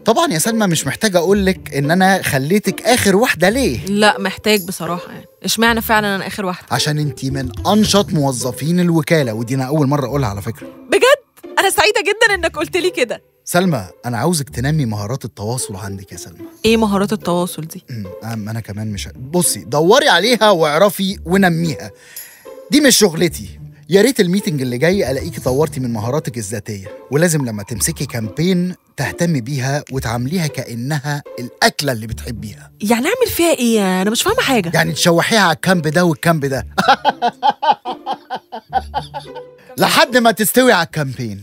طبعا يا سلمى مش محتاجه اقول لك ان انا خليتك اخر واحده ليه لا محتاج بصراحه يعني اشمعنى فعلا انا اخر واحده عشان انت من انشط موظفين الوكاله ودي انا اول مره اقولها على فكره بجد انا سعيده جدا انك قلت لي كده سلمى انا عاوزك تنمي مهارات التواصل عندك يا سلمى ايه مهارات التواصل دي أمم، أم انا كمان مش بصي دوري عليها واعرفي ونميها دي مش شغلتي يا ريت الميتنج اللي جاي الاقيكي طورتي من مهاراتك الذاتيه ولازم لما تمسكي كامبين تهتمي بيها وتعامليها كانها الاكله اللي بتحبيها يعني اعمل فيها ايه انا مش فاهمه حاجه يعني تشوحيها على الكامب ده والكامب ده لحد ما تستوي على الكامبين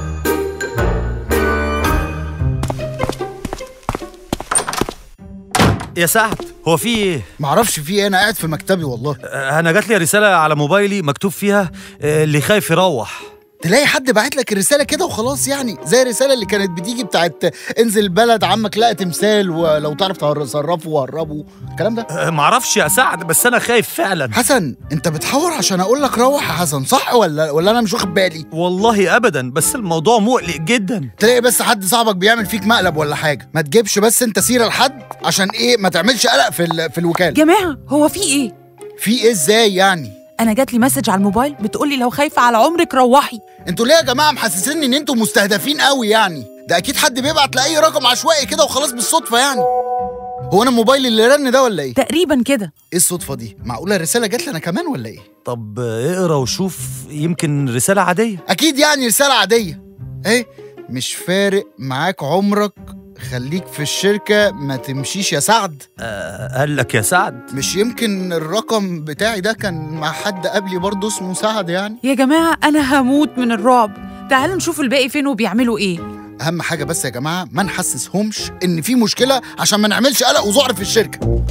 يا سعد هو في ايه؟ معرفش في ايه انا قاعد في مكتبي والله آه، انا جات لي رساله على موبايلي مكتوب فيها آه، اللي خايف يروح تلاقي حد باعت لك الرساله كده وخلاص يعني زي الرساله اللي كانت بتيجي بتاعت انزل بلد عمك لقى تمثال ولو تعرف تصرفه وهربه الكلام ده آه، معرفش يا سعد بس انا خايف فعلا حسن انت بتحور عشان اقول لك روح يا حسن صح ولا ولا انا مش واخد بالي والله ابدا بس الموضوع مقلق جدا تلاقي بس حد صاحبك بيعمل فيك مقلب ولا حاجه ما تجيبش بس انت سيره لحد عشان ايه ما تعملش قلق في ال- في الوكاله جماعة هو في ايه؟ في ايه ازاي يعني أنا جات لي مسج على الموبايل بتقولي لو خايفة على عمرك روحي انتوا ليه يا جماعه محسسيني ان انتوا مستهدفين قوي يعني ده اكيد حد بيبعت لاي رقم عشوائي كده وخلاص بالصدفه يعني هو انا موبايلي اللي رن ده ولا ايه تقريبا كده ايه الصدفه دي معقوله الرساله جات لي انا كمان ولا ايه طب آه، اقرا وشوف يمكن رساله عاديه اكيد يعني رساله عاديه ايه مش فارق معاك عمرك خليك في الشركه ما تمشيش يا سعد آه، قال لك يا سعد مش يمكن الرقم بتاعي ده كان مع حد قبلي برضه اسمه سعد يعني يا جماعة أنا هموت من الرعب تعالوا نشوف الباقي فين وبيعملوا ايه اهم حاجه بس يا جماعه ما نحسسهمش ان في مشكله عشان ما نعملش قلق وذعر في الشركه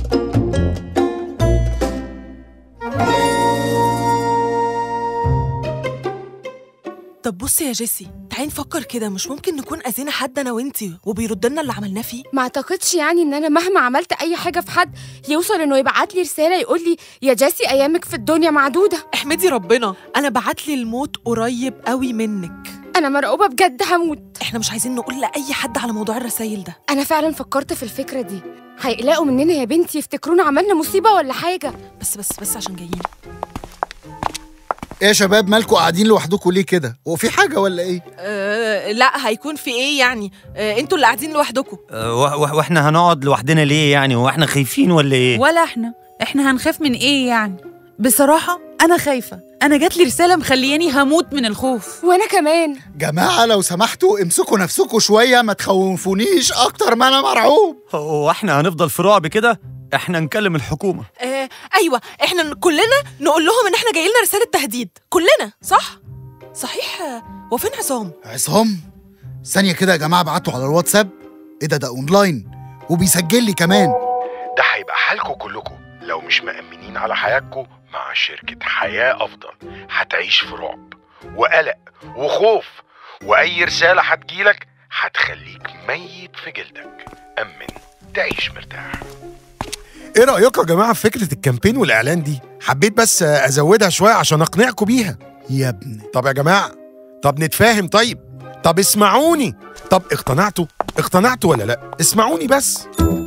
طب بصي يا جيسي تعالي نفكر كده مش ممكن نكون اذينا حد انا وانتي وبيرد لنا اللي عملناه فيه ما اعتقدش يعني ان انا مهما عملت اي حاجه في حد يوصل انه يبعت لي رساله يقول لي يا جاسي ايامك في الدنيا معدوده احمدي ربنا انا بعت لي الموت قريب قوي منك انا مرعوبه بجد هموت احنا مش عايزين نقول لاي حد على موضوع الرسايل ده انا فعلا فكرت في الفكره دي هيقلقوا مننا يا بنتي يفتكرونا عملنا مصيبه ولا حاجه بس بس بس عشان جايين ايه يا شباب مالكوا قاعدين لوحدكم ليه كده هو في حاجه ولا ايه أه لا هيكون في ايه يعني أه انتوا اللي قاعدين لوحدكم آه، وإح- وإح- واحنا هنقعد لوحدنا ليه يعني واحنا خايفين ولا ايه ولا احنا احنا هنخاف من ايه يعني بصراحة أنا خايفة أنا جات لي رسالة مخلياني هموت من الخوف وانا كمان جماعه لو سمحتوا امسكوا نفسكم شويه ما تخوفونيش اكتر ما انا مرعوب هو احنا هنفضل في رعب كده احنا نكلم الحكومه أه ايوه احنا ن- كلنا نقول لهم ان احنا جاي لنا رساله تهديد كلنا صح صحيح آه، هو فين عصام عصام ثانيه كده يا جماعه بعتوا على الواتساب ايه ده ده اونلاين وبيسجل لي كمان ده هيبقى حالكم كلكم لو مش مأمنين على حياتكم مع شركة حياة أفضل هتعيش في رعب وقلق وخوف وأي رسالة هتجيلك هتخليك ميت في جلدك أمن تعيش مرتاح ايه رايكم يا جماعه في فكره الكامبين والاعلان دي حبيت بس ازودها شويه عشان اقنعكم بيها يا ابني طب يا جماعه طب نتفاهم طيب طب اسمعوني طب اقتنعتوا اقتنعتوا ولا لا اسمعوني بس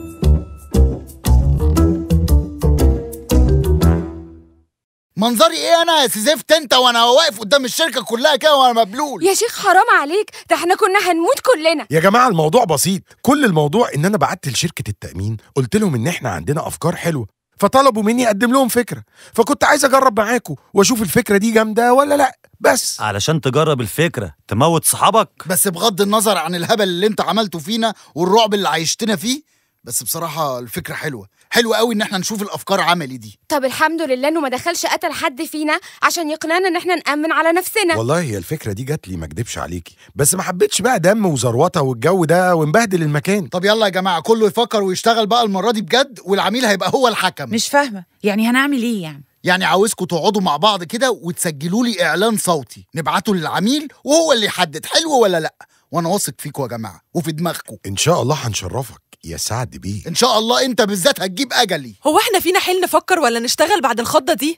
منظري ايه انا يا سيزفت انت وانا واقف قدام الشركه كلها كده وانا مبلول يا شيخ حرام عليك ده احنا كنا هنموت كلنا يا جماعه الموضوع بسيط كل الموضوع ان انا بعت لشركه التامين قلت لهم ان احنا عندنا افكار حلوه فطلبوا مني اقدم لهم فكره فكنت عايز اجرب معاكم واشوف الفكره دي جامده ولا لا بس علشان تجرب الفكره تموت صحابك بس بغض النظر عن الهبل اللي انت عملته فينا والرعب اللي عيشتنا فيه بس بصراحه الفكره حلوه حلوه قوي ان احنا نشوف الافكار عملي دي طب الحمد لله انه ما دخلش قتل حد فينا عشان يقنعنا ان احنا نأمن على نفسنا والله هي الفكره دي جات لي ما اكدبش عليكي بس ما حبيتش بقى دم وزروطه والجو ده ونبهدل المكان طب يلا يا جماعه كله يفكر ويشتغل بقى المره دي بجد والعميل هيبقى هو الحكم مش فاهمة يعني هنعمل ايه يعني يعني عاوزكم تقعدوا مع بعض كده وتسجلوا لي اعلان صوتي نبعته للعميل وهو اللي يحدد حلو ولا لا وانا واثق فيكم يا جماعه وفي دماغكم ان شاء الله هنشرفك يا سعد بيه ان شاء الله انت بالذات هتجيب اجلي هو احنا فينا حل نفكر ولا نشتغل بعد الخضه دي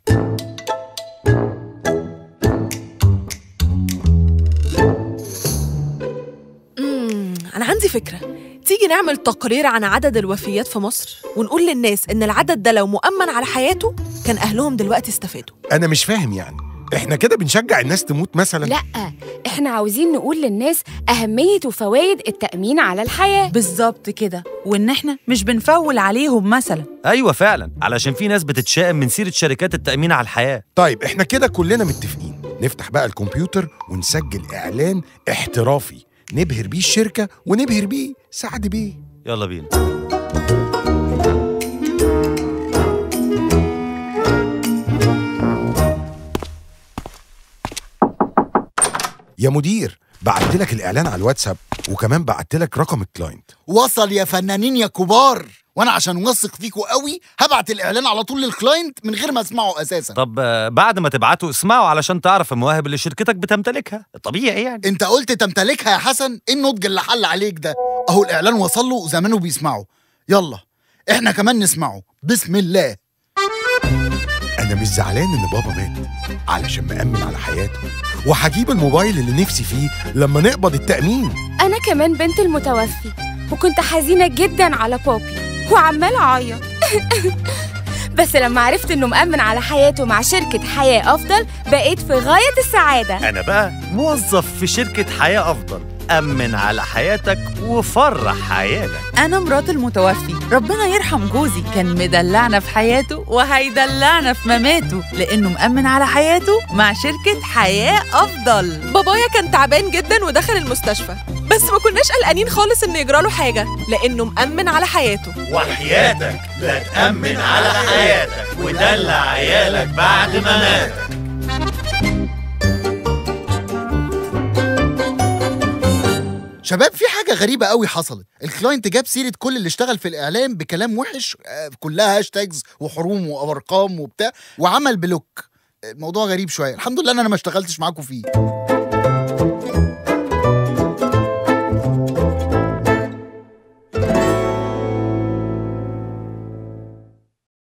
امم انا عندي فكره تيجي نعمل تقرير عن عدد الوفيات في مصر ونقول للناس إن العدد ده لو مؤمن على حياته كان أهلهم دلوقتي استفادوا انا مش فاهم يعني احنا كده بنشجع الناس تموت مثلا لا احنا عاوزين نقول للناس أهمية وفوائد التأمين على الحياة بالظبط كده وإن إحنا مش بنفول عليهم مثلا ايوه فعلا علشان في ناس بتتشائم من سيره شركات التامين على الحياه طيب احنا كده كلنا متفقين نفتح بقى الكمبيوتر ونسجل اعلان احترافي نبهر بيه الشركه ونبهر بيه سعد بيه يلا بينا يا مدير بعت لك الاعلان على الواتساب وكمان بعت لك رقم الكلاينت وصل يا فنانين يا كبار وانا عشان واثق فيكوا قوي هبعت الاعلان على طول للكلاينت من غير ما اسمعه اساسا طب آه، بعد ما تبعته اسمعوا علشان تعرف المواهب اللي شركتك بتمتلكها طبيعي يعني انت قلت تمتلكها يا حسن ايه النضج اللي حل عليك ده اهو الاعلان وصل له وزمانه بيسمعه يلا احنا كمان نسمعه بسم الله انا مش زعلان ان بابا مات علشان مأمن على حياته وهجيب الموبايل اللي نفسي فيه لما نقبض التأمين أنا كمان بنت المتوفي وكنت حزينة جدا على بابي وعمال أعيط بس لما عرفت إنه مأمن على حياته مع شركة حياة أفضل بقيت في غاية السعادة انا بقى موظف في شركه حياه افضل امن على حياتك وفرح عيالك أنا مرات المتوفي ربنا يرحم جوزي كان مدلعنا في حياته وهيدلعنا في مماته لأنه مأمن على حياته مع شركة حياة أفضل بابايا كان تعبان جدا ودخل المستشفى بس ما كناش قلقانين خالص إن يجراله حاجة لأنه مأمن على حياته وحياتك لا تامن على حياتك ودلع عيالك بعد ما ماتك شباب في حاجة غريبة قوي حصلت الكلاينت جاب سيرة كل اللي اشتغل في الإعلام بكلام وحش آه، كلها هاشتاجز وحروم وأرقام وبتاع وعمل بلوك الموضوع غريب شوية الحمد لله إن أنا ما اشتغلتش معاكم فيه